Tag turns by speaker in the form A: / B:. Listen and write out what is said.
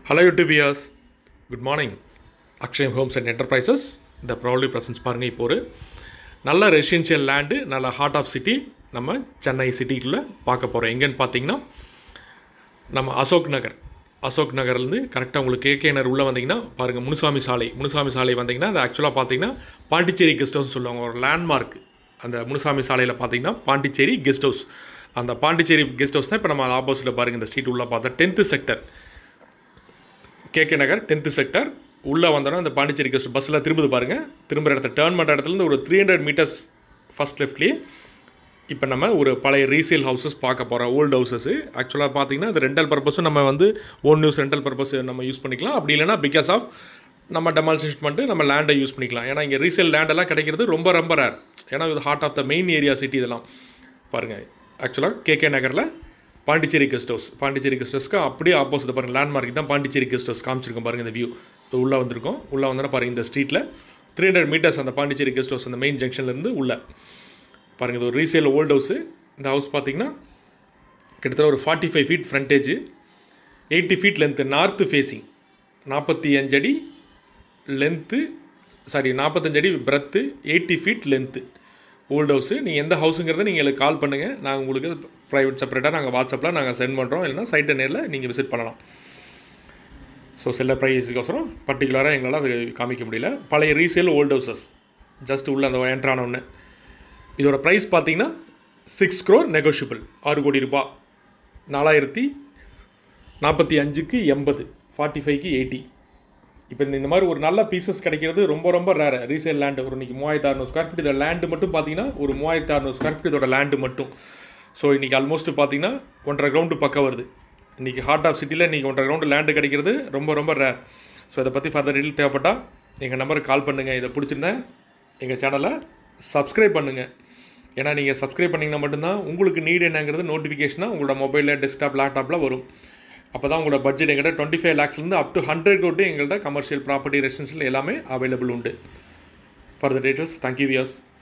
A: Hello YouTube viewers. Good morning. Akshayam homes and enterprises இந்த probably presence பாருங்கள் இப்போ ஒரு நல்ல ரெசிடென்ஷியல் லேண்டு நல்ல ஹார்ட் ஆஃப் சிட்டி நம்ம சென்னை சிட்டிக்குள்ளே பார்க்க போகிறோம் எங்கேன்னு பார்த்தீங்கன்னா நம்ம அசோக் நகர் அசோக் நகர்லேருந்து கரெக்டாக உங்களுக்கு கேகே நகர் உள்ளே வந்தீங்கன்னா பாருங்கள் முனுசாமி சாலை முனுசாமி சாலை வந்தீங்கன்னா அது ஆக்சுவலாக பார்த்தீங்கன்னா பாண்டிச்சேரி கெஸ்ட் ஹவுஸ் சொல்லுவாங்க ஒரு லேண்ட்மார்க் அந்த முனுசாமி சாலையில் பார்த்தீங்கன்னா பாண்டிச்சேரி கெஸ்ட் ஹவுஸ் அந்த பாண்டிச்சேரி கெஸ்ட் ஹவுஸ் தான் இப்போ நம்ம ஆப்போசிட்டில் பாருங்கள் இந்த ஸ்ட்ரீட் உள்ளே பார்த்தா tenth sector KK Nagar tenth sector உள்ளே வந்தோன்னா அந்த பாண்டிச்சேரி கெஸ்ட் பஸ்ஸில் திரும்புது பாருங்கள் திரும்புகிற இடத்த டேர்ன் பண்ணுற இடத்துலேருந்து ஒரு த்ரீ ஹண்ட்ரட் மீட்டர்ஸ் ஃபஸ்ட் லெஃப்ட்லேயே இப்போ நம்ம ஒரு பழைய ரீசேல் ஹவுசஸ் பார்க்க போகிறோம் ஓல்டு ஹவுசஸ் ஆக்சுவலாக பார்த்தீங்கன்னா அது ரெண்டல் பர்பஸும் நம்ம வந்து ஓன் நியூஸ் ரெண்டல் பர்பஸ் நம்ம யூஸ் பண்ணிக்கலாம் அப்படி இல்லைனா பிகாஸ் ஆஃப் நம்ம டெமாலிஷன் பண்ணிட்டு நம்ம லேண்டை யூஸ் பண்ணிக்கலாம் ஏன்னா இங்கே ரீசேல் லேண்டெல்லாம் கிடைக்கிறது ரொம்ப ரொம்ப ரேர் ஏன்னா இது heart of the main area city இதெல்லாம் பாருங்கள் ஆக்சுவலாக கேகே நகரில் Pondicherry guest house Pondicherry guest ஹவுஸ்க்கு அப்படியே ஆப்போசிட் பாருங்கள் லேண்ட்மார்க் தான் பாண்டிச்சேரி கெஸ்ட் ஹவுஸ் காமிச்சிருக்கோம் பாருங்கள் இந்த வியூ உள்ளே வந்திருக்கோம் உள்ளே வந்தோன்னா பாருங்கள் இந்த ஸ்ட்ரீட்டில் த்ரீ ஹண்ட்ரட் மீட்டர்ஸ் அந்த பாண்டிச்சேரி கெஸ்ட் ஹவுஸ் அந்த மெயின் ஜங்ஷன்லேருந்து உள்ளே பாருங்கள் இது ஒரு ரீசேல் ஓல்டு ஹவுஸு இந்த ஹவுஸ் பார்த்தீங்கன்னா கிட்டத்தட்ட ஒரு forty five feet frontage eighty feet length north facing நாற்பத்தி அஞ்சு அடி லென்த்து சாரி நாற்பத்தஞ்சு அடி breadth eighty feet length old house நீங்கள் எந்த ஹவுஸுங்கிறத நீங்கள் எனக்கு கால் பண்ணுங்கள் நாங்கள் உங்களுக்கு ப்ரைவேட் செப்பரேட்டாக நாங்கள் வாட்ஸ்அப்பில் நாங்கள் சென்ட் பண்ணுறோம் இல்லைனா சைட்டை நேரில் நீங்கள் விசிட் பண்ணலாம் ஸோ செல்ல ப்ரைஸுக்கோசரம் பர்டிகுலராக எங்களால் அது காமிக்க முடியல பழைய ரீசேல் ஓல்டு ஹவுசஸ் ஜஸ்ட் உள்ள அந்த என்ட்ரான ஒன்று இதோட ப்ரைஸ் பார்த்தீங்கன்னா சிக்ஸ் க்ரோர் நெகோஷியபிள் ஆறு கோடி ரூபாய் நாலாயிரத்தி நாற்பத்தி அஞ்சுக்கு எண்பது ஃபார்ட்டி ஃபைவ்க்கு எயிட்டி இப்போ இந்த இந்த மாதிரி ஒரு நல்ல பீசஸ் கிடைக்கிறது ரொம்ப ரொம்ப ரேர் ரீசேல் லேண்டு ஒரு இன்றைக்கி மூவாயிரத்து அறநூறு ஸ்கொயர் ஃபீட் இதோட லேண்டு மட்டும் பார்த்தீங்கன்னா ஒரு மூவாயிரத்து அறநூறு ஸ்கொயர் ஃபீட் இதோட லேண்டு மட்டும் ஸோ இன்றைக்கி ஆல்மோஸ்ட் பார்த்தீங்கன்னா ஒன்றரை கிரவுண்டு பக்கம் வருது இன்றைக்கி ஹார்ட் ஆஃப் சிட்டியில் இன்றைக்கி ஒன்றரை கிரவுண்டு லேண்டு கிடைக்கிறது ரொம்ப ரொம்ப ரேர் ஸோ இதை பற்றி ஃபர்தர் டீட்டெயில் தேவைப்பட்டால் எங்கள் நம்பருக்கு கால் பண்ணுங்கள் இதை பிடிச்சிருந்தேன் எங்கள் சேனலை சப்ஸ்கிரைப் பண்ணுங்கள் ஏன்னா நீங்கள் சப்ஸ்கிரைப் பண்ணிங்கன்னா மட்டும்தான் உங்களுக்கு நீட் என்னங்கிறது நோட்டிஃபிகேஷனாக உங்களோட மொபைலில் டெஸ்க்டாப் லேப்டாப்பில் வரும் அப்போ தான் உங்களோட பட்ஜெட் எங்கிட்ட டுவெண்ட்டி ஃபைவ் லேக்ஸ்லேருந்து அப் டு ஹண்ட்ரட் கோட்டு எங்கள்கிட்ட கமர்ஷியல் ப்ராப்பர்ட்டி ரெசிடென்ஷியல் எல்லாமே அவைலபிள் உண்டு for the details thank you wears